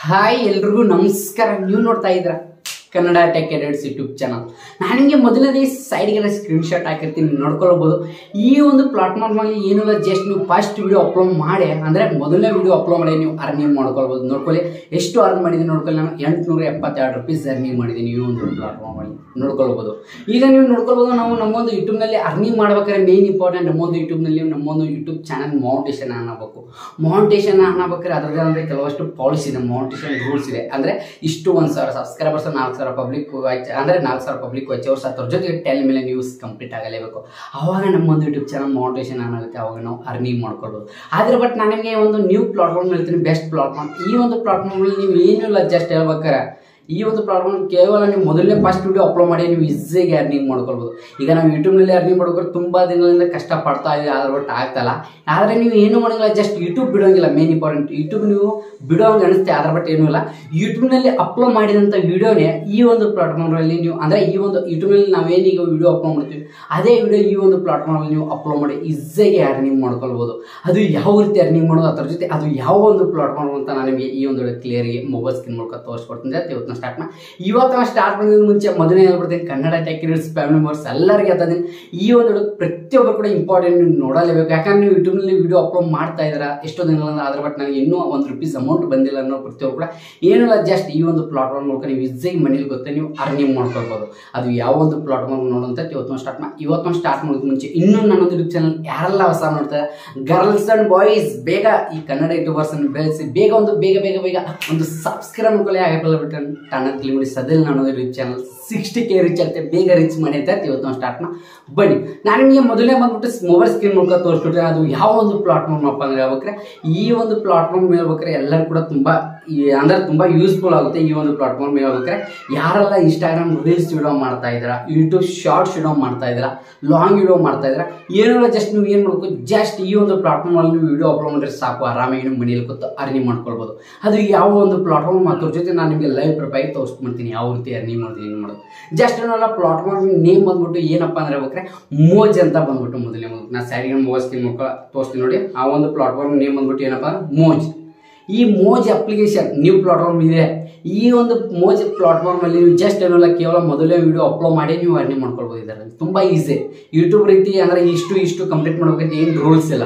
hi ಎಲ್ರಿಗೂ ನಮಸ್ಕಾರ ನೀವು ನೋಡ್ತಾ ಇದ್ರ ಕನ್ನಡ ಟೆಕ್ ಎಡರ್ಸ್ ಯೂಟ್ಯೂಬ್ ಚಾನಲ್ ನಾನು ನಿಮಗೆ ಮೊದಲನೇ ಸೈಡ್ಗೆಲ್ಲ ಸ್ಕ್ರೀನ್ ಶಾಟ್ ಹಾಕಿರ್ತೀನಿ ನೋಡ್ಕೊಳ್ಬೋದು ಈ ಒಂದು ಪ್ಲಾಟ್ಫಾರ್ಮಲ್ಲಿ ಏನಿಲ್ಲ ಜಸ್ಟ್ ನೀವು ಫಸ್ಟ್ ವಿಡಿಯೋ ಅಪ್ಲೋಡ್ ಮಾಡಿ ಅಂದರೆ ಮೊದಲನೇ ವಿಡಿಯೋ ಅಪ್ಲೋಡ್ ಮಾಡಿ ನೀವು ಅರ್ನಿಂಗ್ ಮಾಡ್ಕೊಳ್ಬೋದು ನೋಡ್ಕೊಳ್ಳಿ ಎಷ್ಟು ಅರ್ನ್ ಮಾಡಿದ್ದೀನಿ ನೋಡ್ಕೊಳ್ಳಿ ನಾನು ಎಂಟುನೂರ ಎಪ್ಪತ್ತೆರಡು ರುಪೀಸ್ ಅರ್ನಿಂಗ್ ಮಾಡಿದ್ದೀನಿ ಈ ಒಂದು ಪ್ಲಾಟ್ಫಾರ್ಮಲ್ಲಿ ನೋಡ್ಕೊಳ್ಬೋದು ಈಗ ನೀವು ನೋಡ್ಕೊಳ್ಬೋದು ನಾವು ನಮ್ಮೊಂದು ಯೂಟ್ಯೂಬ್ನಲ್ಲಿ ಅರ್ನಿಂಗ್ ಮಾಡ್ಬೇಕಾದ್ರೆ ಮೇನ್ ಇಂಪಾರ್ಟೆಂಟ್ ನಮ್ಮೊಂದು ಯೂಟ್ಯೂಬ್ನಲ್ಲಿ ನಮ್ಮೊಂದು ಯೂಟ್ಯೂಬ್ ಚಾನಲ್ ಮೌಂಟೇಶನ್ ಅನ್ನಬೇಕು ಮೌಂಟೇಶನ್ ಅನ್ನಬೇಕಾದ್ರೆ ಅದ್ರದ್ದು ಅಂದರೆ ಕೆಲವಷ್ಟು ಪಾಲಿಸಿ ಇದೆ ಮೌಂಟೇಶನ್ ರೂಲ್ಸ್ ಇದೆ ಅಂದರೆ ಇಷ್ಟು ಒಂದು ಸಾವಿರ ಸಬ್ಸ್ಕ್ರೈಬರ್ಸ್ ನಾಲ್ಕು ಸಾವಿರ ಪಬ್ಲಿಕ್ ಅಂದರೆ ನಾಲ್ಕು ಸಾವಿರ ಪಬ್ಲಿಕ್ ವಾಚರ್ಸ್ ಅದ್ರ ಜೊತೆಗೆ ಟೆಲ್ ಮೇಲೆ ನ್ಯೂಸ್ ಕಂಪ್ಲೀಟ್ ಆಗಲೇಬೇಕು ಆವಾಗ ನಮ್ಮೊಂದು ಯೂಟ್ಯೂಬ್ ಚಾನಲ್ ಮೌಂಟೇಶನ್ ಆಗುತ್ತೆ ಅವಾಗ ನಾವು ಅರ್ನಿಂಗ್ ಮಾಡ್ಕೊಳ್ಬೋದು ಆದರೆ ಬಟ್ ನಾನು ನಿಮಗೆ ಒಂದು ನ್ಯೂ ಪ್ಲಾಟ್ಫಾರ್ಮ್ ಹೇಳ್ತೀನಿ ಬೆಸ್ಟ್ ಪ್ಲಾಟ್ಫಾರ್ಮ್ ಈ ಒಂದು ಪ್ಲಾಟ್ಫಾರ್ಮಲ್ಲಿ ನೀವು ಏನೂ ಇಲ್ಲ ಜಸ್ಟ್ ಹೇಳ್ಬೇಕಾರೆ ಈ ಒಂದು ಪ್ಲಾಟ್ಫಾರ್ಮ್ ಕೇವಲ ನೀವು ಮೊದಲನೇ ಫಸ್ಟ್ ವಿಡಿಯೋ ಅಪ್ಲೋಡ್ ಮಾಡಿ ನೀವು ಈಸಿಯಾಗಿ ಅರ್ನಿಂಗ್ ಮಾಡ್ಕೊಳ್ಬೋದು ಈಗ ನಾವು ಯೂಟ್ಯೂಬ್ನಲ್ಲಿ ಅರ್ನಿಂಗ್ ಮಾಡ್ಬೇಕಾದ್ರೆ ತುಂಬ ದಿನಗಳಿಂದ ಕಷ್ಟ ಪಡ್ತಾ ಇದೆ ಆದ್ರೆ ಬಟ್ ಆಗ್ತಲ್ಲ ಆದರೆ ನೀವು ಏನು ಮಾಡೋಂಗಿಲ್ಲ ಜಸ್ಟ್ ಯೂಟ್ಯೂಬ್ ಬಿಡೋಂಗಿಲ್ಲ ಮೇನ್ ಇಂಪಾರ್ಟೆಂಟ್ ಯೂಟ್ಯೂಬ್ ನೀವು ಬಿಡೋಂಗೆ ಅನಿಸುತ್ತೆ ಆದ್ರೆ ಬಟ್ ಏನೂ ಇಲ್ಲ ಯೂಟ್ಯೂಬ್ನಲ್ಲಿ ಅಪ್ಲೋಡ್ ಮಾಡಿದಂಥ ವಿಡಿಯೋನೇ ಈ ಒಂದು ಪ್ಲಾಟ್ಫಾರ್ಮಲ್ಲಿ ನೀವು ಅಂದರೆ ಈ ಒಂದು ಯೂಟ್ಯೂಬ್ನಲ್ಲಿ ನಾವೇನೀಗ ವಿಡಿಯೋ ಅಪ್ಲೋಡ್ ಮಾಡ್ತೀವಿ ಅದೇ ವಿಡಿಯೋ ಈ ಒಂದು ಪ್ಲಾಟ್ಫಾರ್ಮಲ್ಲಿ ನೀವು ಅಪ್ಲೋಡ್ ಮಾಡಿ ಈಸಿಯಾಗಿ ಅರ್ನಿಂಗ್ ಮಾಡ್ಕೊಳ್ಬೋದು ಅದು ಯಾವ ರೀತಿ ಅರ್ನಿಂಗ್ ಮಾಡೋದು ಅದ್ರ ಜೊತೆ ಅದು ಯಾವ ಒಂದು ಪ್ಲಾಟ್ಫಾರ್ಮ್ ಅಂತ ನಾನು ನಿಮಗೆ ಈ ಒಂದು ಕ್ಲಿಯರ್ಗೆ ಮೊಬೈಲ್ ಸ್ಕ್ರೀನ್ ಮೂಲಕ ತೋರಿಸ್ಕೊಡ್ತೀನಿ ಅಂತ ಇವತ್ತು ಸ್ಟಾರ್ಟ್ ಮಾಡಿ ಇವತ್ತು ನಾನು ಸ್ಟಾರ್ಟ್ ಮಾಡಿದ ಮುಂಚೆ ಮೊದಲನೇ ಹೇಳ್ಬಿಡ್ತೀನಿ ಕನ್ನಡ ಟೆಕ್ನಿಕ್ಸ್ ಫ್ಯಾಮಿಲಿ ಮೆಂಬರ್ಸ್ ಎಲ್ಲರಿಗೆ ಹೇಳ್ತೀನಿ ಈ ಒಂದು ಪ್ರತಿಯೊಬ್ಬರು ಕೂಡ ಇಂಪಾರ್ಟೆಂಟ್ ನೀವು ನೋಡಲೇಬೇಕು ಯಾಕಂದ್ರೆ ನೀವು ಯೂಟ್ಯೂಬ್ನಲ್ಲಿ ವಿಡಿಯೋ ಅಪ್ಲೋಡ್ ಮಾಡ್ತಾ ಇದ್ದೀರಾ ಎಷ್ಟೋ ದಿನಗಳಿಂದ ಆದ್ರೆ ಬಟ್ ನನಗೆ ಇನ್ನೂ ಒಂದು ರುಪೀಸ್ ಅಮೌಂಟ್ ಬಂದಿಲ್ಲ ಅನ್ನೋ ಪ್ರತಿಯೊಬ್ಬರು ಕೂಡ ಏನಿಲ್ಲ ಜಸ್ಟ್ ಈ ಒಂದು ಪ್ಲಾಟ್ಫಾರ್ಮ್ ಮೂಲಕ ನೀವು ಈಸಿಯಾಗಿ ಮನೇಲಿ ಗೊತ್ತೆ ನೀವು ಅರ್ನಿಂಗ್ ಮಾಡ್ಕೊಳ್ಬೋದು ಅದು ಯಾವ ಒಂದು ಪ್ಲಾಟ್ಫಾರ್ಮ್ ನೋಡುವಂತ ಇವತ್ತು ಸ್ಟಾರ್ಟ್ ಮಾಡಿ ಇವತ್ತು ಸ್ಟಾರ್ಟ್ ಮಾಡೋದು ಮುಂಚೆ ಇನ್ನೂ ನನ್ನೊಂದು ಯೂಟ್ಯೂಬ್ ಚಾನಲ್ ಯಾರೆಲ್ಲ ಹೊಸ ನೋಡ್ತಾರೆ ಗರ್ಲ್ಸ್ ಅಂಡ್ ಬಾಯ್ಸ್ ಬೇಗ ಈ ಕನ್ನಡ ಯೂಟ್ಯೂಬರ್ಸ್ ಅನ್ನು ಬೆಳೆಸಿ ಬೇಗ ಒಂದು ಬೇಗ ಬೇಗ ಬೇಗ ಒಂದು ಸಬ್ಸ್ಕ್ರೈಬ್ ಮಾಡ್ಕೊಳ್ಳಿ ಆಗಲ್ಲ ಬಿಟ್ಟು ಟಣ್ಣ ತಿಳಿ ಸದಲ್ ನಾನು YouTube channel sixty K reach ಆಗುತ್ತೆ ಬೇಗ ರೀಚ್ ಮಾಡಿ ಅಂತ ಇವತ್ತು ನಾವು ಸ್ಟಾರ್ಟ್ ಮಾಡಿ ಬನ್ನಿ ನಾನು ನಿಮಗೆ ಮೊದಲನೇ ಬಂದ್ಬಿಟ್ಟು ಮೊಬೈಲ್ ಸ್ಕ್ರೀನ್ ಮೂಲಕ ತೋರಿಸ್ಬಿಟ್ರೆ ಅದು ಯಾವ ಒಂದು ಪ್ಲಾಟ್ಫಾರ್ಮ್ ಅಪ್ಪ ಅಂದ್ರೆ ಹೇಳ್ಬೇಕಾರೆ ಈ ಒಂದು ಪ್ಲಾಟ್ಫಾರ್ಮ್ ಹೇಳ್ಬೇಕಾರೆ ಎಲ್ಲರೂ ಕೂಡ ತುಂಬ ಈ ಅಂದ್ರೆ ತುಂಬ ಯೂಸ್ಫುಲ್ ಆಗುತ್ತೆ ಈ ಒಂದು ಪ್ಲಾಟ್ಫಾರ್ಮ್ ಹೇಳ್ಬೇಕಾರೆ ಯಾರೆಲ್ಲ ಇನ್ಸ್ಟಾಗ್ರಾಮ್ ರೀಲ್ಸ್ ವಿಡಿಯೋ ಮಾಡ್ತಾ ಇದ್ದೀರಾ ಯೂಟ್ಯೂಬ್ ಶಾರ್ಟ್ಸ್ ವಿಡಿಯೋ ಮಾಡ್ತಾ ಇದ್ದೀರಾ ಲಾಂಗ್ ವಿಡಿಯೋ ಮಾಡ್ತಾ ಇದ್ದೀರಾ ಏನಿಲ್ಲ ಜಸ್ಟ್ ನೀವು ಏನು ಮಾಡಬೇಕು ಜಸ್ಟ್ ಈ ಒಂದು ಪ್ಲಾಟ್ಫಾರ್ಮ್ ಅಲ್ಲಿ ನೀವು ವಿಡಿಯೋ ಅಪ್ಲೋಡ್ ಮಾಡಿದ್ರೆ ಸಾಕು ಆರಾಮಾಗಿ ನಿಮ್ಮ ಮನೆಯಲ್ಲಿ ಕೂತು ಅರ್ನಿಂಗ್ ಮಾಡ್ಕೊಳ್ಬೋದು ಅದು ಯಾವ ಒಂದು ಪ್ಲಾಟ್ಫಾರ್ಮ್ ಅದ್ರ ಜೊತೆ ನಾನು ನಿಮಗೆ ಲೈವ್ ಪ್ರೊಫೈಲ್ ತೋರಿಸ್ಕೊಂಡ್ತೀನಿ ಯಾವ ರೀತಿ ಅರ್ನಿಂಗ್ ಮಾಡ್ತೀನಿ ಏನು ಮಾಡೋದು ಜಸ್ಟ್ ಏನಲ್ಲ ಪ್ಲಾಟ್ಫಾರ್ಮ್ ನೇಮ್ ಬಂದ್ಬಿಟ್ಟು ಏನಪ್ಪ ಅಂದ್ರೆ ಹೇಳ್ಬೇಕಾರೆ ಮೋಜ್ ಅಂತ ಬಂದ್ಬಿಟ್ಟು ಮೊದಲನೇ ಮೊದಲು ನಾ ಸ್ಯಾರಿಗೆ ಮೋಜ್ ಸ್ಕ್ರೀನ್ ಮುಖ ತೋರಿಸ್ತೀನಿ ನೋಡಿ ಆ ಒಂದು ಪ್ಲಾಟ್ಫಾರ್ಮ್ ನೇಮ್ ಬಂದ್ಬಿಟ್ಟು ಏನಪ್ಪ ಅಂದ್ರೆ ಮೋಜ್ ಈ ಮೋಜ್ ಅಪ್ಲಿಕೇಶನ್ ನ್ಯೂ ಪ್ಲಾಟ್ಫಾರ್ಮ್ ಇದೆ ಈ ಒಂದು ಮೋಜ್ ಪ್ಲಾಟ್ಫಾರ್ಮ್ ಅಲ್ಲಿ ನೀವು ಜಸ್ಟ್ ಏನಲ್ಲ ಕೇವಲ ಮೊದಲೇ ವಿಡಿಯೋ ಅಪ್ಲೋಡ್ ಮಾಡಿ ನೀವು ಅರ್ನಿಂಗ್ ಮಾಡ್ಕೊಳ್ಬೋದು ಇದರಲ್ಲಿ ತುಂಬ ಈಸಿ ಯೂಟ್ಯೂಬ್ ರೀತಿ ಅಂದ್ರೆ ಇಷ್ಟು ಇಷ್ಟು ಕಂಪ್ಲೀಟ್ ಮಾಡ್ಬೇಕಂತ ಏನು ರೂಲ್ಸ್ ಇಲ್ಲ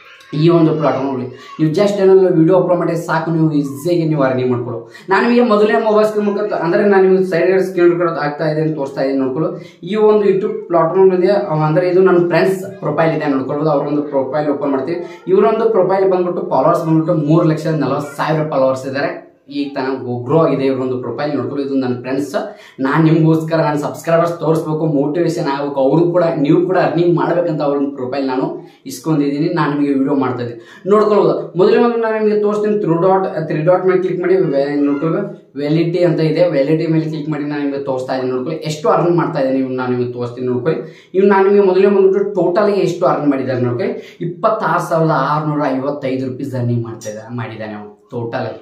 ಈ ಒಂದು ಪ್ಲಾಟ್ಫಾರ್ಮಲ್ಲಿ ನೀವು ಜಸ್ಟ್ ಏನಾದ್ರು ವಿಡಿಯೋ ಅಪ್ಲೋಡ್ ಮಾಡಿ ಸಾಕು ನೀವು ಈಸಿಯಾಗಿ ನೀವು ಅರ್ನಿಂಗ್ ಮಾಡ್ಕೊಳ್ಳೋ ನಾನು ನಿಮಗೆ ಮೊದಲೇ ಮೊಬೈಲ್ ಸ್ಕ್ರೀನ್ ಮುಖ ಅಂದರೆ ನಾನು ನಿಮಗೆ ಸೈಡ್ ಸ್ಕ್ರೀನ್ ರೆಕಾರ್ಡ್ ಆಗ್ತಾ ಇದೆ ಅಂತ ತೋರಿಸ್ತಾ ಇದ್ದೀನಿ ನೋಡ್ಕೊಳ್ಳೋ ಈ ಒಂದು ಯೂಟ್ಯೂಬ್ ಪ್ಲಾಟ್ಫಾರ್ಮ್ ಇದೆ ಅಂದರೆ ಇದು ನನ್ನ ಫ್ರೆಂಡ್ಸ್ ಪ್ರೊಫೈಲ್ ಇದೆ ನೋಡ್ಕೊಳ್ಬೋದು ಅವ್ರ ಒಂದು ಪ್ರೊಫೈಲ್ ಓಪನ್ ಮಾಡ್ತೀವಿ ಇವರೊಂದು ಪ್ರೊಫೈಲ್ ಬಂದ್ಬಿಟ್ಟು ಫಾಲೋವರ್ಸ್ ಬಂದ್ಬಿಟ್ಟು ಮೂರು ಲಕ್ಷದ ನಲವತ್ತು ಸಾವಿರ ಫಾಲೋವರ್ಸ್ ಇದ್ದಾರೆ ಈಗ ತನ ಗ್ರೋ ಆಗಿದೆ ಇವರೊಂದು ಪ್ರೊಫೈಲ್ ನೋಡ್ಕೊಳ್ಳಿ ಇದು ನನ್ನ ಫ್ರೆಂಡ್ಸ್ ನಾನು ನಿಮಗೋಸ್ಕರ ನನ್ನ ಸಬ್ಸ್ಕ್ರೈಬರ್ಸ್ ತೋರಿಸ್ಬೇಕು ಮೋಟಿವೇಶನ್ ಆಗಬೇಕು ಅವರು ಕೂಡ ನೀವು ಕೂಡ ಅರ್ನಿಂಗ್ ಮಾಡ್ಬೇಕಂತ ಅವ್ರೊಂದು ಪ್ರೊಫೈಲ್ ನಾನು ಇಸ್ಕೊಂಡಿದ್ದೀನಿ ನಾನು ನಿಮಗೆ ವಿಡಿಯೋ ಮಾಡ್ತಾ ಇದ್ದೀನಿ ನೋಡ್ಕೊಳ್ಬೋದು ಮೊದಲೇ ಮೊದಲು ನಾನು ನಿಮಗೆ ತೋರಿಸ್ತೀನಿ ತ್ರೂ ಡಾಟ್ ತ್ರೀ ಡಾಟ್ ಮೇಲೆ ಕ್ಲಿಕ್ ಮಾಡಿ ನೋಡ್ಕೊಳ್ಬೇಕು ವ್ಯಾಲಿಟಿ ಅಂತ ಇದೆ ವ್ಯಾಲಿಟಿ ಮೇಲೆ ಕ್ಲಿಕ್ ಮಾಡಿ ನಾನು ನಿಮಗೆ ತೋರಿಸ್ತಾ ಇದ್ದೀನಿ ನೋಡ್ಕೊಳ್ಳಿ ಎಷ್ಟು ಅರ್ನ್ ಮಾಡ್ತಾ ಇದ್ದೀನಿ ಇವ್ನು ನಾನು ನಿಮಗೆ ತೋರಿಸ್ತೀನಿ ನೋಡ್ಕೊಳ್ಳಿ ಇವ್ನು ನಾನು ನಿಮಗೆ ಮೊದಲೇ ಬಂದ್ಬಿಟ್ಟು ಟೋಟಲ್ಗೆ ಎಷ್ಟು ಅರ್ನ್ ಮಾಡಿದ್ದಾರೆ ನೋಡ್ಕೊಳ್ಳಿ ಇಪ್ಪತ್ತಾರು ಸಾವಿರದ ಆರುನೂರ ಐವತ್ತೈದು ರುಪೀಸ್ ಅರ್ನಿಂಗ್ ಮಾಡ್ತಾ ಇದ್ದಾರೆ ಮಾಡಿದ್ದಾನೆ ಅವನು ಟೋಟಲಾಗಿ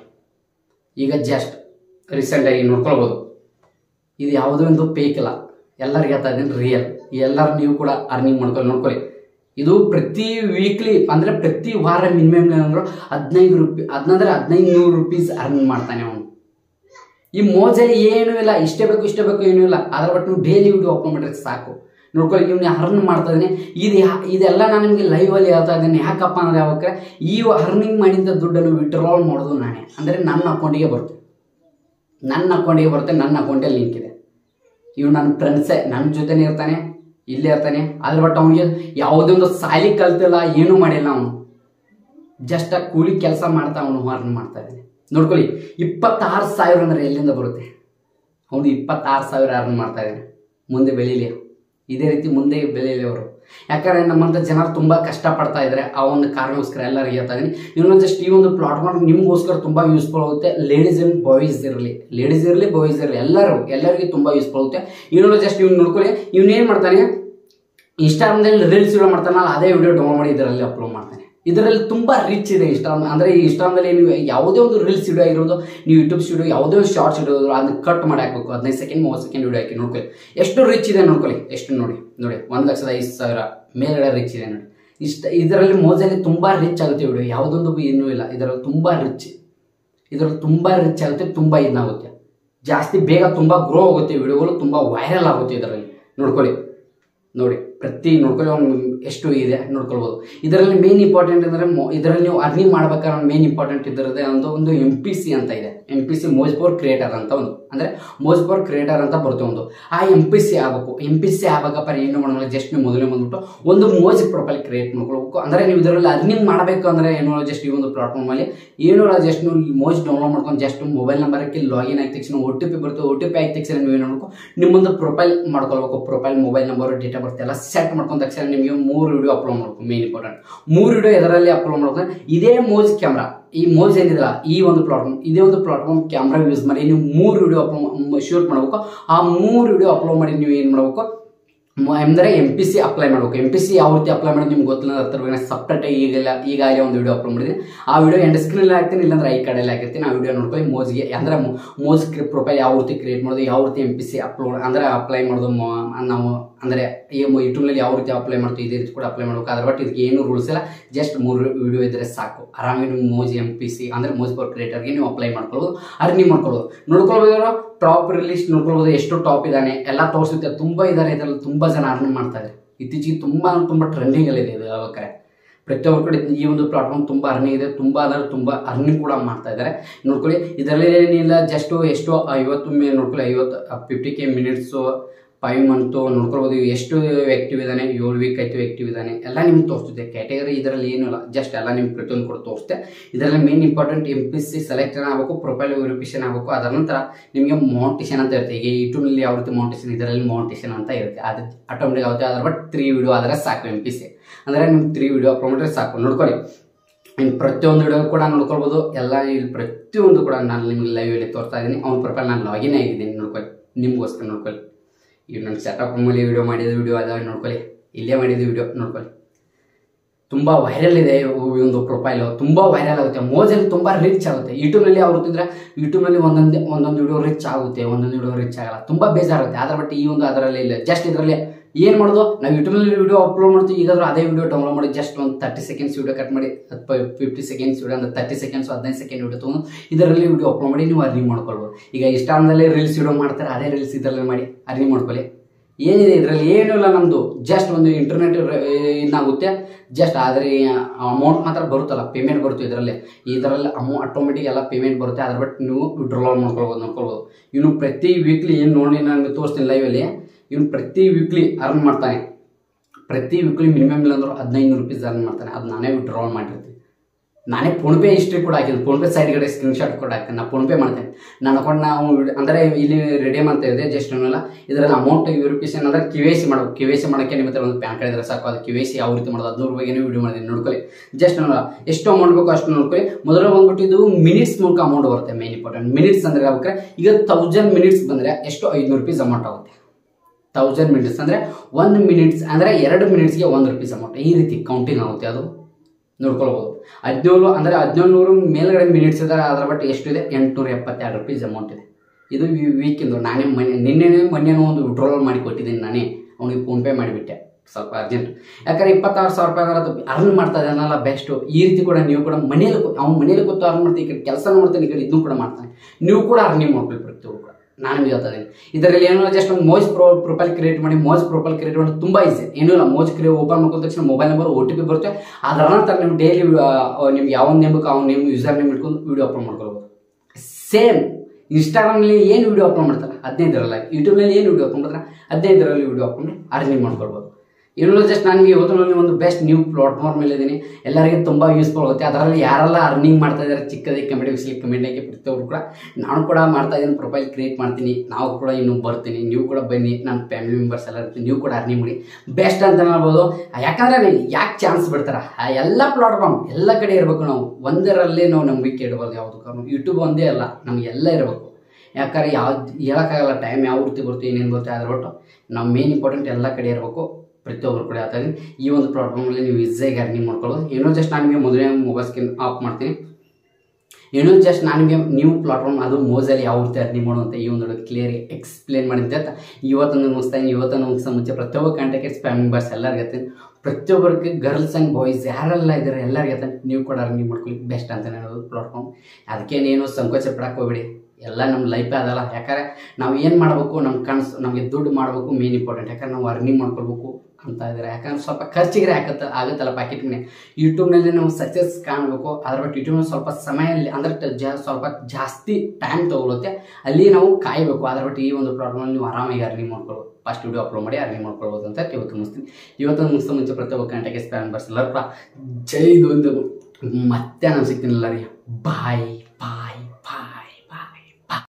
ಈಗ ಜಸ್ಟ್ ರೀಸೆಂಟಾಗಿ ನೋಡ್ಕೊಳ್ಬೋದು ಇದು ಯಾವುದೋ ಒಂದು ಫೇಕ್ ಇಲ್ಲ ಎಲ್ಲರಿಗೆ ಹೇಳ್ತಾ ಇದ್ದೀನಿ ರಿಯಲ್ ಎಲ್ಲರೂ ನೀವು ಕೂಡ ಅರ್ನಿಂಗ್ ಮಾಡ್ಕೊಳ್ಳಿ ನೋಡ್ಕೊಳ್ಳಿ ಇದು ಪ್ರತಿ ವೀಕ್ಲಿ ಅಂದರೆ ಪ್ರತಿ ವಾರ ಮಿನಿಮಮ್ ಏನಂದ್ರು ಹದಿನೈದು ರೂಪಿ ಅದನ್ನಂದ್ರೆ ಹದಿನೈದು ನೂರು ರುಪೀಸ್ ಅರ್ನ್ ಮಾಡ್ತಾನೆ ಅವನು ಈ ಮೋಜಲ್ಲಿ ಏನೂ ಇಲ್ಲ ಇಷ್ಟೇ ಬೇಕು ಇಷ್ಟೇ ಬೇಕು ಏನೂ ಇಲ್ಲ ಅದ್ರ ಬಟ್ ನೀವು ಡೈಲಿ ವಿಡಿಯೋ ಅಪ್ಲೋಡ್ ಮಾಡಿದ್ರೆ ಸಾಕು ನೋಡ್ಕೊಳ್ಳಿ ಇವ್ನು ಅರ್ನ್ ಮಾಡ್ತಾ ಇದ್ದೀನಿ ಇದು ಯಾ- ಇದೆಲ್ಲ ನಾನು ನಿಮಗೆ ಲೈವಲ್ಲಿ ಹೇಳ್ತಾ ಇದ್ದೀನಿ ಯಾಕಪ್ಪ ಅಂದ್ರೆ ಯಾವಾಗ ಈ ಅರ್ನಿಂಗ್ ಮಾಡಿದ ದುಡ್ಡನ್ನು ವಿಡ್ರಾಲ್ ಮಾಡೋದು ನಾನೇ ಅಂದರೆ ನನ್ನ ಅಕೌಂಟಿಗೆ ಬರುತ್ತೆ ನನ್ನ ಅಕೌಂಟಿಗೆ ಬರುತ್ತೆ ನನ್ನ ಅಕೌಂಟಲ್ಲಿ ಲಿಂಕ್ ಇದೆ ಇವ್ ನನ್ನ ಫ್ರೆಂಡ್ಸೇ ನನ್ನ ಜೊತೆನೇ ಇರ್ತಾನೆ ಇಲ್ಲೇ ಇರ್ತಾನೆ ಅದ್ರ ಬಟ್ ಅವನಿಗೆ ಯಾವುದೇ ಒಂದು ಸಾಲಿ ಕಲ್ತಿಲ್ಲ ಏನೂ ಮಾಡಿಲ್ಲ ಅವನು ಜಸ್ಟ್ ಆ ಕೂಲಿ ಕೆಲಸ ಮಾಡ್ತಾ ಅವನು ಅರ್ನ್ ಮಾಡ್ತಾ ಇದ್ದಾನೆ ನೋಡ್ಕೊಳ್ಳಿ ಇಪ್ಪತ್ತಾರು ಸಾವಿರ ಅಂದರೆ ಎಲ್ಲಿಂದ ಬರುತ್ತೆ ಅವನು ಇಪ್ಪತ್ತಾರು ಸಾವಿರ ಅರ್ನ್ ಮಾಡ್ತಾ ಇದ್ದಾನೆ ಮುಂದೆ ಬೆಳೀಲಿ ಇದೇ ರೀತಿ ಮುಂದೆ ಬೆಳೀಲಿ ಅವರು ಯಾಕಂದ್ರೆ ನಮ್ಮಂಥ ಜನರು ತುಂಬ ಕಷ್ಟಪಡ್ತಾ ಇದ್ದಾರೆ ಆ ಒಂದು ಕಾರಣಕ್ಕೋಸ್ಕರ ಎಲ್ಲರಿಗೆ ಹೇಳ್ತಾ ಇದೀನಿ ಇನ್ನೊಂದು ಜಸ್ಟ್ ಈ ಒಂದು ಪ್ಲಾಟ್ಫಾರ್ಮ್ ನಿಮಗೋಸ್ಕರ ತುಂಬ ಯೂಸ್ಫುಲ್ ಆಗುತ್ತೆ ಲೇಡೀಸ್ ಅಂಡ್ ಬಾಯ್ಸ್ ಇರಲಿ ಲೇಡೀಸ್ ಇರಲಿ ಬಾಯ್ಸ್ ಇರಲಿ ಎಲ್ಲರೂ ಎಲ್ಲರಿಗೂ ತುಂಬ ಯೂಸ್ಫುಲ್ ಆಗುತ್ತೆ ಇನ್ನೊಂದು ಜಸ್ಟ್ ಇವ್ನು ನೋಡ್ಕೊಳ್ಳಿ ಇವ್ನು ಏನು ಮಾಡ್ತಾನೆ ಇನ್ಸ್ಟಾಗ್ರಾಮ್ದಲ್ಲಿ ರೀಲ್ಸ್ ವಿಡಿಯೋ ಮಾಡ್ತಾನಲ್ಲ ಅದೇ ವಿಡಿಯೋ ಡೌನ್ಲೋಡ್ ಮಾಡಿ ಇದರಲ್ಲಿ ಅಪ್ಲೋಡ್ ಮಾಡ್ತಾನೆ ಇದರಲ್ಲಿ ತುಂಬ ರಿಚ್ ಇದೆ ಇನ್ಸ್ಟಾಗ್ರಾಮ್ ಅಂದರೆ ಈ ಇನ್ಸ್ಟಾಗ್ರಾಮಲ್ಲಿ ನೀವು ಯಾವುದೇ ಒಂದು ರೀಲ್ಸ್ ವಿಡಿಯೋ ಆಗಿರೋದು ನೀವು ಯೂಟ್ಯೂಬ್ ವಿಡಿಯೋ ಯಾವುದೇ ಒಂದು ಶಾರ್ಟ್ಸ್ ವಿಡಿಯೋ ಅದನ್ನ ಕಟ್ ಮಾಡಿ ಹಾಕ್ಬೇಕು ಹದಿನೈದು ಸೆಕೆಂಡ್ ಮೂವತ್ತು ಸೆಕೆಂಡ್ ವಿಡಿಯೋ ಹಾಕಿ ನೋಡ್ಕೊಳ್ಳಿ ಎಷ್ಟು ರಿಚ್ ಇದೆ ನೋಡ್ಕೊಳ್ಳಿ ಎಷ್ಟು ನೋಡಿ ನೋಡಿ ಒಂದು ಲಕ್ಷದ ಐದು ಸಾವಿರ ಮೇಲ್ಗಡೆ ರಿಚ್ ಇದೆ ನೋಡಿ ಇಷ್ಟ ಇದರಲ್ಲಿ ಮೋಜಲ್ಲಿ ತುಂಬ ರಿಚ್ ಆಗುತ್ತೆ ವಿಡಿಯೋ ಯಾವುದೊಂದು ಏನೂ ಇಲ್ಲ ಇದರಲ್ಲಿ ತುಂಬ ರಿಚ್ ಇದರಲ್ಲಿ ತುಂಬ ರಿಚ್ ಆಗುತ್ತೆ ತುಂಬ ಇದಾಗುತ್ತೆ ಜಾಸ್ತಿ ಬೇಗ ತುಂಬ ಗ್ರೋ ಆಗುತ್ತೆ ವಿಡಿಯೋಗಳು ತುಂಬ ವೈರಲ್ ಆಗುತ್ತೆ ಇದರಲ್ಲಿ ನೋಡ್ಕೊಳ್ಳಿ ನೋಡಿ ಪ್ರತಿ ನೋಡ್ಕೊಳ್ಳಿ ಅವ್ನು ಎಷ್ಟು ಇದೆ ನೋಡ್ಕೊಳ್ಬೋದು ಇದರಲ್ಲಿ ಮೇನ್ ಇಂಪಾರ್ಟೆಂಟ್ ಅಂದರೆ ಇದರಲ್ಲಿ ನೀವು ಅರ್ನಿಂಗ್ ಮಾಡ್ಬೇಕಾದ್ರೆ ಮೇನ್ ಇಂಪಾರ್ಟೆಂಟ್ ಇದರದೇ ಅಂತ ಒಂದು ಎಂ ಪಿ ಸಿ ಅಂತ ಇದೆ M P C Moj power creator ಅಂತ ಒಂದು ಅಂದರೆ ಮೋಜ್ ಪವರ್ ಕ್ರಿಯೇಟರ್ ಅಂತ ಬರುತ್ತೆ ಒಂದು ಆ ಎಂ ಪಿ ಸಿ ಆಗಬೇಕು ಎಂ ಪಿ ಸಿ ಆಗಬೇಕಪ್ಪ ಏನು ಮಾಡೋಣ ಜಸ್ಟ್ ನೀವು ಮೊದಲೇ ಬಂದ್ಬಿಟ್ಟು ಒಂದು ಮೋಜ್ ಪ್ರೊಫೈಲ್ ಕ್ರಿಯೇಟ್ ಮಾಡ್ಕೊಳ್ಬೇಕು ಅಂದರೆ ನೀವು ಇದರಲ್ಲಿ ಅರ್ನಿಂಗ್ ಮಾಡಬೇಕು ಅಂದರೆ ಏನು ಜಸ್ಟ್ ಈ ಒಂದು ಪ್ಲಾಟ್ಫಾರ್ಮಲ್ಲಿ ಏನು ಜಸ್ಟ್ ನೀವು ಮೋಜ್ ಡೌನ್ಲೋಡ್ ಮಾಡ್ಕೊಂಡು ಜಸ್ಟ್ ಮೊಬೈಲ್ ನಂಬರ್ಗೆ ಲಾಗಿನ್ ಆಗಿದ ತಕ್ಷಣ ಒ ಟಿ ಪಿ ಬರುತ್ತೆ ಒ ಟಿ ಪಿ ಆಗಿದ ತಕ್ಷಣ ನೀವು ಏನು ಮಾಡಬೇಕು ನಿಮ್ಮೊಂದು ಪ್ರೊಫೈಲ್ ಮಾಡ್ಕೊಳ್ಬೇಕು profile mobile number date of birth ಎಲ್ಲ ಸೆಟ್ ಮಾಡ್ಕೊಂಡ ತಕ್ಷಣ ನಿಮಗೆ ಮೂರು ವಿಡಿಯೋ ಅಪ್ಲೋಡ್ ಮಾಡ್ಬೇಕು ಮೇನ್ ಇಂಪಾರ್ಟೆಂಟ್ ಮೂರು ವಿಡಿಯೋ ಇದರಲ್ಲಿ ಅಪ್ಲೋಡ್ ಮಾಡ್ಕೊಂಡು ಇದೇ ಮೋಜ್ ಕ್ಯಾಮ್ರಾ ಈ ಮೋಜ್ ಏನಿದೆಯಲ್ಲ ಈ ಒಂದು ಪ್ಲಾಟ್ಫಾರ್ಮ್ ಇದೇ ಒಂದು ಪ್ಲಾಟ್ಫಾರ್ಮ್ ಕ್ಯಾಮ್ರಾ ಯೂಸ್ ಮಾಡಿ ನೀವು ಮೂರು ವಿಡಿಯೋ ಅಪ್ಲೋಡ್ ಶೂಟ್ ಮಾಡಬೇಕು ಆ ಮೂರು ವಿಡಿಯೋ ಅಪ್ಲೋಡ್ ಮಾಡಿ ನೀವು ಏನು ಮಾಡಬೇಕು ಮ- ಅಂದರೆ ಎಂ ಪಿ ಸಿ ಅಪ್ಲೈ ಮಾಡಬೇಕು ಎಂ ಪಿ ಸಿ ಯಾವ ರೀತಿ ಅಪ್ಲೈ ಮಾಡೋದು ನಿಮ್ಗೆ ಗೊತ್ತಿಲ್ಲ ಹತ್ರ ಸಪ್ರೇಟ್ ಈಗೆಲ್ಲ ಈಗಾಗಲೇ ಒಂದು ವಿಡಿಯೋ ಅಪ್ಲೋಡ್ ಮಾಡಿದ್ದೀನಿ ಆ ವಿಡಿಯೋ ಎಂಡ್ ಸ್ಕ್ರೀನಲ್ಲಿ ಹಾಕ್ತೀನಿ ಇಲ್ಲಾಂದ್ರೆ ಐ ಕಡೆಯಲ್ಲಿ ಹಾಕಿರ್ತೀನಿ ಆ ವಿಡಿಯೋ ನೋಡ್ಕೊಳ್ಳಿ ಮೋಜ್ಗೆ ಅಂದರೆ ಮೋಜ್ ಪ್ರೊಫೈಲ್ ಯಾವ ರೀತಿ ಕ್ರಿಯೇಟ್ ಮಾಡೋದು ಯಾವ ರೀತಿ ಎಂ ಪಿ ಸಿ ಅಪ್ಲೋಡ್ ಅಂದರೆ ಅಪ್ಲೈ ಮಾಡೋದು ಮ- ನಾವು ಅಂದರೆ ಈ ಯೂಟ್ಯೂಬ್ನಲ್ಲಿ ಯಾವ ರೀತಿ ಅಪ್ಲೈ ಮಾಡ್ತೀವಿ ಇದೇ ರೀತಿ ಕೂಡ ಅಪ್ಲೈ ಮಾಡಬೇಕು ಅದ್ರ ಬಟ್ ಇದಕ್ಕೆ ಏನು ರೂಲ್ಸ್ ಇಲ್ಲ ಜಸ್ಟ್ ಮೂರು ವಿಡಿಯೋ ಇದ್ದರೆ ಸಾಕು ಆರಾಮಾಗಿ ನೀವು ಮೋಜ್ ಎಂ ಪಿ ಸಿ ಅಂದರೆ ಮೋಜ್ ಫಾರ್ ಕ್ರಿಯೇಟರ್ಗೆ ನೀವು ಅಪ್ಲೈ ಮಾಡ್ಕೊಳ್ಳೋದು ಅರ್ನಿಂಗ್ ಮಾಡ್ಕೊಳ್ಳೋದು ನೋಡ್ಕೊಳ್ಬೋದು ಟಾಪ್ ರಿಲೀಸ್ ನೋಡ್ಕೊಳ್ಬೋದು ಎಷ್ಟು ಟಾಪ್ ಇದ್ದಾನೆ ಎಲ್ಲ ತೋರಿಸುತ್ತೆ ತುಂಬ ಇದ್ದಾರೆ ಇದರಲ್ಲಿ ತುಂಬ ಜನ ಅರ್ನ್ ಮಾಡ್ತಾ ಇದ್ದಾರೆ ಇತ್ತೀಚೆಗೆ ತುಂಬ ತುಂಬ ಟ್ರೆಂಡಿಂಗಲ್ಲಿದೆ ಇದು ಹೇಳ್ಬೇಕಾರೆ ಪ್ರತಿಯೊಬ್ಬರ ಕಡೆ ಈ ಒಂದು ಪ್ಲಾಟ್ಫಾರ್ಮ್ ತುಂಬ ಅರ್ನಿಂಗ್ ಇದೆ ತುಂಬ ಅಂದರೆ ತುಂಬ ಅರ್ನಿಂಗ್ ಕೂಡ ಮಾಡ್ತಾ ಇದ್ದಾರೆ ನೋಡ್ಕೊಳ್ಳಿ ಇದರಲ್ಲಿ ಏನಿಲ್ಲ ಜಸ್ಟ್ ಎಷ್ಟು ಐವತ್ತು ಮೇ ನೋಡ್ಕೊಳ್ಳಿ ಐವತ್ತು fifty K minutes five month ನೋಡ್ಕೊಳ್ಬೋದು ಎಷ್ಟು ಆ್ಯಕ್ಟಿವ್ ಇದ್ದಾನೆ ಏಳು ವೀಕ್ ಆಯ್ತು ಆ್ಯಕ್ಟಿವ್ ಇದ್ದಾನೆ ಎಲ್ಲ ನಿಮ್ಗೆ ತೋರಿಸುತ್ತೆ ಕ್ಯಾಟಗರಿ ಇದರಲ್ಲಿ ಏನೂ ಇಲ್ಲ ಜಸ್ಟ್ ಎಲ್ಲ ನಿಮ್ಗೆ ಪ್ರತಿಯೊಂದು ಕೂಡ ತೋರಿಸುತ್ತೆ ಇದರಲ್ಲಿ main important M P C selection ಆಗಬೇಕು ಪ್ರೊಫೈಲ್ ವೆರಿಫಿಕೇಶನ್ ಆಗಬೇಕು ಅದರ ನಂತರ ನಿಮಗೆ ಮೌಂಟೇಶನ್ ಅಂತ ಇರುತ್ತೆ ಈಗ ಯೂಟ್ಯೂಬ್ನಲ್ಲಿ ಯಾವ ರೀತಿ ಮೌಂಟೇಶನ್ ಇದರಲ್ಲಿ ಮೌಂಟೇಶನ್ ಅಂತ ಇರುತ್ತೆ ಅದು ಆಟೋಮೆಟಿಕ್ ಆಗುತ್ತೆ ಅದ್ರ ಬಟ್ ತ್ರೀ ವಿಡಿಯೋ ಆದರೆ ಸಾಕು ಎಂ ಪಿ ಸಿ ಅಂದರೆ ನಿಮ್ಗೆ ತ್ರೀ ವಿಡಿಯೋ ಅಪ್ಲೋಡ್ ಮಾಡಿದ್ರೆ ಸಾಕು ನೋಡ್ಕೊಳ್ಳಿ ಇನ್ನು ಪ್ರತಿಯೊಂದು ವಿಡಿಯೋ ಕೂಡ ನೋಡ್ಕೊಳ್ಬೋದು ಎಲ್ಲ ಇಲ್ಲಿ ಪ್ರತಿಯೊಂದು ಕೂಡ ನಾನು ನಿಮ್ಗೆ ಲೈವಲ್ಲಿ ತೋರಿಸ್ತಾ ಇದ್ದೀನಿ ಅವ್ನ ಪ್ರೊಫೈಲ್ ನಾನು ಲಾಗಿನ್ ಆಗಿದ್ದೀನಿ ನೋಡ್ಕೊಳ್ಳಿ ನಿಮಗೋಸ್ಕರ ನೋಡ್ಕೊಳ್ಳಿ ಈಗ ನನ್ನ ಸೆಟಪ್ ರೂಮಲ್ಲಿ ವಿಡಿಯೋ ಮಾಡಿದ ವಿಡಿಯೋ ಅದಾವೆ ನೋಡ್ಕೊಳ್ಳಿ ಇಲ್ಲೇ ಮಾಡಿದ ವಿಡಿಯೋ ನೋಡ್ಕೊಳ್ಳಿ ತುಂಬ ವೈರಲ್ ಇದೆ ಈ ಒಂದು ಪ್ರೊಫೈಲು ತುಂಬ ವೈರಲ್ ಆಗುತ್ತೆ ಮೋಜಲ್ಲಿ ತುಂಬ ರಿಚ್ ಆಗುತ್ತೆ ಯೂಟ್ಯೂಬ್ನಲ್ಲಿ ಅವ್ರದ್ದಿದ್ರೆ ಯೂಟ್ಯೂಬ್ನಲ್ಲಿ ಒಂದೊಂದು ಒಂದೊಂದು ವಿಡಿಯೋ ರಿಚ್ ಆಗುತ್ತೆ ಒಂದೊಂದು ವಿಡಿಯೋ ರಿಚ್ ಆಗಲ್ಲ ತುಂಬ ಬೇಜಾರುತ್ತೆ ಅದ್ರ ಬಟ್ ಈ ಒಂದು ಅದರಲ್ಲಿ ಇಲ್ಲ ಜಸ್ಟ್ ಇದರಲ್ಲಿ ಏನು ಮಾಡೋದು ನಾವು ಯೂಟ್ಯೂಬ್ನಲ್ಲಿ ವಿಡಿಯೋ ಅಪ್ಲೋಡ್ ಮಾಡ್ತೀವಿ ಈಗಾದ್ರೂ ಅದೇ ವಿಡಿಯೋ ಡೌನ್ಲೋಡ್ ಮಾಡಿ ಜಸ್ಟ್ ಒಂದು ತರ್ಟಿ ಸೆಕೆಂಡ್ಸ್ ವಿಡಿಯೋ ಕಟ್ ಮಾಡಿ ಫಿಫ್ಟಿ ಸೆಕೆಂಡ್ಸ್ ವಿಡಿಯೋ ಅಂದ್ರೆ ತರ್ಟಿ ಸೆಕೆಂಡ್ಸ್ ಹದಿನೈದು ಸೆಕೆಂಡ್ ವಿಡಿಯೋ ತೊಗೊಂಡು ಇದರಲ್ಲಿ ವಿಡಿಯೋ ಅಪ್ಲೋಡ್ ಮಾಡಿ ನೀವು ಅರ್ನಿಂಗ್ ಮಾಡ್ಕೊಳ್ಬೋದು ಈಗ ಇಷ್ಟಾಂದಲ್ಲೇ ರೀಲ್ಸ್ ವಿಡಿಯೋ ಮಾಡ್ತಾರೆ ಅದೇ ರೀಲ್ಸ್ ಇದರಲ್ಲಿ ಮಾಡಿ ಅರ್ನಿಂಗ್ ಮಾಡ್ಕೊಳ್ಳಿ ಏನಿದೆ ಇದರಲ್ಲಿ ಏನೂ ಇಲ್ಲ ನಮ್ಮದು ಜಸ್ಟ್ ಒಂದು ಇಂಟರ್ನೆಟ್ ಏನಾಗುತ್ತೆ ಜಸ್ಟ್ ಆದರೆ ಅಮೌಂಟ್ ಮಾತ್ರ ಬರುತ್ತಲ್ಲ ಪೇಮೆಂಟ್ ಬರುತ್ತೆ ಇದರಲ್ಲಿ ಇದರಲ್ಲಿ ಅಮೌ ಆಟೋಮೆಟಿಕ್ ಎಲ್ಲ ಪೇಮೆಂಟ್ ಬರುತ್ತೆ ಅದ್ರ ಬಟ್ ನೀವು ವಿಡ್ರಾಲ್ ಮಾಡ್ಕೊಳ್ಬೋದು ನೋಡ್ಕೊಳ್ಬೋದು ಇವನು ಪ್ರತಿ ವೀಕ್ಲಿ ಏನು ನೋಡಿ ನಾನು ತೋರಿಸ್ತೀನಿ ಲೈವಲ್ಲಿ ಇವನು ಪ್ರತಿ ವೀಕ್ಲಿ ಅರ್ನ್ ಮಾಡ್ತಾನೆ ಪ್ರತಿ ವೀಕ್ಲಿ ಮಿನಿಮಮ್ ಇಲ್ಲ ಅಂದ್ರೆ ಹದಿನೈದು ರುಪೀಸ್ ಅರ್ನ್ ಮಾಡ್ತಾನೆ ಅದು ನಾನೇ ವಿಡ್ರಾಲ್ ಮಾಡಿರ್ತೀನಿ ನಾನೇ ಫೋನ್ಪೇ ಹಿಸ್ಟ್ರಿ ಕೂಡ ಹಾಕಿದ್ದು ಫೋನ್ಪೇ ಸೈಡ್ಗಡೆ ಸ್ಕ್ರೀನ್ಶಾಟ್ ಕೂಡ ಹಾಕ್ತೀನಿ ನಾನು ಫೋನ್ಪೇ ಮಾಡ್ತೇನೆ ನನ್ನ ಅಕೌಂಟ್ ನಾವು ಅಂದರೆ ಇಲ್ಲಿ ರೆಡಿಯಮ್ ಅಂತ ಇದೆ ಜಸ್ಟ್ ಏನಲ್ಲ ಇದರಲ್ಲಿ ಅಮೌಂಟ್ ವೆರಿಫಿಕೇಶನ್ ಅಂದರೆ ಕೆ ವೈ ಸಿ ಮಾಡಬೇಕು ಕೆ ವೈ ಸಿ ಮಾಡೋಕ್ಕೆ ನಿಮ್ಮ ಹತ್ರ ಒಂದು ಪ್ಯಾನ್ ಕಾರ್ಡ್ ಇದ್ರೆ ಸಾಕು ಅದು ಕೆ ವೈ ಸಿ ಯಾವ ರೀತಿ ಮಾಡೋದು ಹದಿನೂರು ರೂಪಾಯಿಗೆ ವಿಡಿಯೋ ಮಾಡಿದ್ದೀನಿ ನೋಡ್ಕೊಳ್ಳಿ ಜಸ್ಟ್ ಏನಲ್ಲ ಎಷ್ಟು ಅಮೌಂಟ್ ಬೇಕು ಅಷ್ಟು ನೋಡ್ಕೊಳ್ಳಿ ಮೊದಲು ಬಂದ್ಬಿಟ್ಟು ಇದು ಮಿನಿಟ್ಸ್ ಮೂಲಕ ಅಮೌಂಟ್ ಬರುತ್ತೆ ಮೇನ್ ಇಂಪಾರ್ಟೆಂಟ್ ಮಿನಿಟ್ಸ್ ಅಂದರೆ ಹೇಳ್ಬೇಕಾದ್ರೆ ಈಗ ತೌಸಂಡ್ ಮಿನಿಟ್ಸ್ ಬಂದರೆ ಎಷ್ಟು ಐದುನೂರು ರುಪೀಸ್ ಅಮೌಂಟ್ ಆಗುತ್ತೆ ತೌಸಂಡ್ ಮಿನಿಟ್ಸ್ ಅಂದರೆ ಒಂದು ಮಿನಿಟ್ಸ್ ಅಂದರೆ ಎರಡು ಮಿನಿಟ್ಸ್ಗೆ ಒಂದು ರುಪೀಸ್ ಅಮೌಂಟ್ ಈ ರೀತಿ ಕೌಂಟಿಂಗ್ ಆಗುತ್ತೆ ಅದು ನೋಡ್ಕೊಳ್ಬೋದು ಹದಿನೇಳು ಅಂದರೆ ಹದಿನೇಳು ಮೇಲ್ಗಡೆ ಮಿನಿಟ್ಸ್ ಇದ್ದಾರೆ ಅದರ ಬಟ್ ಎಷ್ಟಿದೆ ಎಂಟುನೂರ ಎಪ್ಪತ್ತೆರಡು ರುಪೀಸ್ ಅಮೌಂಟ್ ಇದೆ ಇದು ವೀಕಿಂದು ನಾನೇ ಮನೆ ನಿನ್ನೆ ಮೊನ್ನೆನೂ ಒಂದು ವಿಡ್ರಾಲ್ ಮಾಡಿ ಕೊಟ್ಟಿದ್ದೀನಿ ನಾನೇ ಅವನಿಗೆ ಫೋನ್ಪೇ ಮಾಡಿಬಿಟ್ಟೆ ಸ್ವಲ್ಪ ಅರ್ಜೆಂಟ್ ಯಾಕಂದ್ರೆ ಇಪ್ಪತ್ತಾರು ಸಾವಿರ ರೂಪಾಯಿ ಅದು ಅರ್ನ್ ಮಾಡ್ತಾ ಇದ್ದಾನಲ್ಲ ಬೆಸ್ಟು ಈ ರೀತಿ ಕೂಡ ನೀವು ಕೂಡ ಮನೇಲಿ ಅವ್ನು ಮನೇಲಿ ಕೂತು ಅರ್ನ್ ಮಾಡ್ತೀವಿ ಈ ಕಡೆ ಕೆಲಸ ಮಾಡ್ತಾನೆ ಈ ಕಡೆ ಇದನ್ನು ಕೂಡ ಮಾಡ್ತಾನೆ ನೀವು ಕೂಡ ಅರ್ನಿಂಗ್ ಮಾಡ್ಕೊಳ್ಳಿ ಪ್ರತಿಯೊಬ್ಬರು ಕೂಡ ನಾನು ಹೇಳ್ತಾ ಇದ್ದೀನಿ ಇದರಲ್ಲಿ ಏನೋ ಜಸ್ಟ್ ಒಂದು ಮೋಜ್ ಪ್ರೊ ಪ್ರೊಫೈಲ್ ಕ್ರಿಯೇಟ್ ಮಾಡಿ ಮೋಜ್ ಪ್ರೊಫೈಲ್ ಕ್ರಿಯೇಟ್ ಮಾಡಿ ತುಂಬ ಈಸಿ ಏನೂ ಇಲ್ಲ ಮೋಜ್ ಕ್ರಿಯೇ ಓಪನ್ ಮಾಡ್ಕೊಂಡ ತಕ್ಷಣ mobile number O T P ಬರುತ್ತೆ ಅದರ ನಂತರ ನೀವು ಡೈಲಿ ನಿಮ್ಗೆ ಯಾವ ನೇಮಕ್ಕೆ ಅವ್ನ ನೇಮ್ ಯೂಸರ್ ನೇಮ್ ಇಟ್ಕೊಂಡು ವಿಡಿಯೋ ಅಪ್ಲೋಡ್ ಮಾಡ್ಕೊಳ್ಬೋದು ಸೇಮ್ ಇನ್ಸ್ಟಾಗ್ರಾಮ್ನಲ್ಲಿ ಏನು ವಿಡಿಯೋ ಅಪ್ಲೋಡ್ ಮಾಡ್ತಾರೆ ಹದಿನೈದರಲ್ಲ ಯೂಟ್ಯೂಬ್ನಲ್ಲಿ ಏನು ವಿಡಿಯೋ ಅಪ್ಲೋಡ್ ಮಾಡ್ತಾರೆ ಹದಿನೈದರಲ್ಲಿ ವಿಡಿಯೋ ಅಪ್ಲೋಡ್ ಅರ್ನಿಂಗ್ ಮಾಡ್ಕೊಳ್ಬೋದು ಏನೋ ಜಸ್ಟ್ ನನಗೆ ಇವತ್ತಿನಲ್ಲಿ ಒಂದು ಬೆಸ್ಟ್ ನ್ಯೂ ಪ್ಲಾಟ್ಫಾರ್ಮ್ ಮೇಲೆ ಇದ್ದೀನಿ ಎಲ್ಲರಿಗೂ ತುಂಬ ಯೂಸ್ಫುಲ್ ಆಗುತ್ತೆ ಅದರಲ್ಲಿ ಯಾರೆಲ್ಲ ಅರ್ನಿಂಗ್ ಮಾಡ್ತಾ ಇದ್ದಾರೆ ಚಿಕ್ಕದಾಗಿ ಕಮೆಂಟ್ ವಿಷಯ ಕಮೆಂಟ್ ಹಾಕಿ ಪ್ರತಿಯೊಬ್ಬರು ಕೂಡ ನಾನು ಕೂಡ ಮಾಡ್ತಾ ಇದ್ದೀನಿ ಪ್ರೊಫೈಲ್ ಕ್ರಿಯೇಟ್ ಮಾಡ್ತೀನಿ ನಾವು ಕೂಡ ಇನ್ನೂ ಬರ್ತೀನಿ ನೀವು ಕೂಡ ಬನ್ನಿ ನನ್ನ ಫ್ಯಾಮಿಲಿ ಮೆಂಬರ್ಸ್ ಎಲ್ಲ ಇರ್ತೀನಿ ನೀವು ಕೂಡ ಅರ್ನಿಂಗ್ ಮಾಡಿ ಬೆಸ್ಟ್ ಅಂತ ಹೇಳ್ಬೋದು ಯಾಕಂದ್ರೆ ಯಾಕೆ ಚಾನ್ಸ್ ಬಿಡ್ತಾರೆ ಆ ಎಲ್ಲ ಪ್ಲಾಟ್ಫಾರ್ಮ್ ಎಲ್ಲ ಕಡೆ ಇರಬೇಕು ನಾವು ಒಂದರಲ್ಲೇ ನಾವು ನಂಬಿಕೆ ಇಡಬಾರ್ದು ಯಾವುದು ಯೂಟ್ಯೂಬ್ ಒಂದೇ ಅಲ್ಲ ನಮ್ಗೆ ಎಲ್ಲ ಇರಬೇಕು ಯಾಕಂದ್ರೆ ಯಾವ್ದು ಹೇಳೋಕ್ಕಾಗಲ್ಲ ಟೈಮ್ ಯಾವ ರೀತಿ ಬರುತ್ತೆ ಏನೇನು ಬರುತ್ತೆ ಅದ್ರ ಒಟ್ಟು ನಾವು ಮೇನ್ ಇಂಪಾರ್ಟೆಂಟ್ ಎಲ್ಲ ಕಡೆ ಇರಬೇಕು ಪ್ರತಿಯೊಬ್ಬರು ಕೂಡ ಹೇಳ್ತಾ ಇದ್ದೀನಿ ಈ ಒಂದು ಪ್ರಾಬ್ಲಮಲ್ಲಿ ನೀವು ಈಸಿಯಾಗಿ ಅರ್ನಿಂಗ್ ಮಾಡ್ಕೊಳ್ಳೋದು ಏನೋ ಜಸ್ಟ್ ನಾನು ನಿಮಗೆ ಮೊದಲೇ ಮೊಬೈಲ್ ಸ್ಕ್ರೀನ್ ಆಫ್ ಮಾಡ್ತೀನಿ ಏನೋ ಜಸ್ಟ್ ನಾನು ನಿಮಗೆ ನ್ಯೂ ಪ್ಲಾಟ್ಫಾರ್ಮ್ ಅದು ಮೋಸಲ್ಲಿ ಯಾವ ರೀತಿ ಅರ್ನಿಂಗ್ ಮಾಡುವಂತ ಈ ಒಂದು ಕ್ಲಿಯರ್ ಎಕ್ಸ್ಪ್ಲೇನ್ ಮಾಡಿದ್ದೆ ಅಂತ ಇವತ್ತೊಂದು ಮುಗಿಸ್ತಾ ಇವತ್ತೊಂದು ಮುಗಿಸೋ ಮುಂಚೆ ಪ್ರತಿಯೊಬ್ಬ ಕಾಂಟ್ಯಾಕ್ಟ್ ಫ್ಯಾಮಿಲಿ ಮೆಂಬರ್ಸ್ ಎಲ್ಲರಿಗೂ ಪ್ರತಿಯೊಬ್ಬರಿಗೆ ಗರ್ಲ್ಸ್ ಆ್ಯಂಡ್ ಬಾಯ್ಸ್ ಯಾರೆಲ್ಲ ಇದ್ದಾರೆ ಎಲ್ಲರಿಗೆ ಅಂತ ನೀವು ಕೂಡ ಅರ್ನಿಂಗ್ ಮಾಡ್ಕೊಳ್ಳಿ ಬೆಸ್ಟ್ ಅಂತ ಹೇಳೋದು ಪ್ಲಾಟ್ಫಾರ್ಮ್ ಅದಕ್ಕೇನೇನು ಸಂಕೋಚ ಪಡಕ್ಕೆ ಹೋಗ್ಬೇಡಿ ಎಲ್ಲ ನಮ್ಮ ಲೈಫೇ ಅದಲ್ಲ ಯಾಕಂದ್ರೆ ನಾವು ಏನು ಮಾಡಬೇಕು ನಮ್ಮ ಕನಸು ನಮಗೆ ದುಡ್ಡು ಮಾಡಬೇಕು ಮೇನ್ ಇಂಪಾರ್ಟೆಂಟ್ ಯಾಕಂದ್ರೆ ನಾವು ಅರ್ನಿಂಗ್ ಮಾಡ್ಕೊಳ್ಬೇಕು ಅಂತ ಇದ್ದಾರೆ ಯಾಕಂದ್ರೆ ಸ್ವಲ್ಪ ಖರ್ಚಿಗೆ ಆಗತ್ತ ಆಗುತ್ತಲ್ಲ ಪ್ಯಾಕೆಟ್ ಮನೆ ಯೂಟ್ಯೂಬ್ನಲ್ಲಿ ನಾವು ಸಕ್ಸಸ್ ಕಾಣಬೇಕು ಅದ್ರ ಬಟ್ ಯೂಟ್ಯೂಬ್ನಲ್ಲಿ ಸ್ವಲ್ಪ ಸಮಯಲ್ಲಿ ಅಂದ್ರೆ ಟ- ಜಾ ಸ್ವಲ್ಪ ಜಾಸ್ತಿ ಟೈಮ್ ತೊಗೊಳುತ್ತೆ ಅಲ್ಲಿ ನಾವು ಕಾಯಬೇಕು ಅದ್ರ ಬಟ್ ಈ ಒಂದು ಪ್ರಾಬ್ಲಮ್ ನೀವು ಆರಾಮಾಗಿ ಅರ್ನಿಂಗ್ ಮಾಡ್ಕೊಳ್ಬೋದು ಫಸ್ಟ್ ವಿಡಿಯೋ ಅಪ್ಲೋಡ್ ಮಾಡಿ ಅರ್ನಿಂಗ್ ಮಾಡ್ಕೊಳ್ಬೋದು ಅಂತ ಇವತ್ತು ಮುಗಿಸ್ತೀನಿ ಇವತ್ತು ಮುಗಿಸ್ತಾ ಮುಂಚೆ ಪ್ರತಿಯೊಬ್ಬ ಗಂಟೆಗೆ ಸ್ಪ್ಯಾನ್ ಬರ್ಸಲ್ಲ ಜೈ ಇದು ಒಂದು ಮತ್ತೆ ನಾನು ಸಿಗ್ತೀನಲ್ಲ ರೀ ಬಾಯ್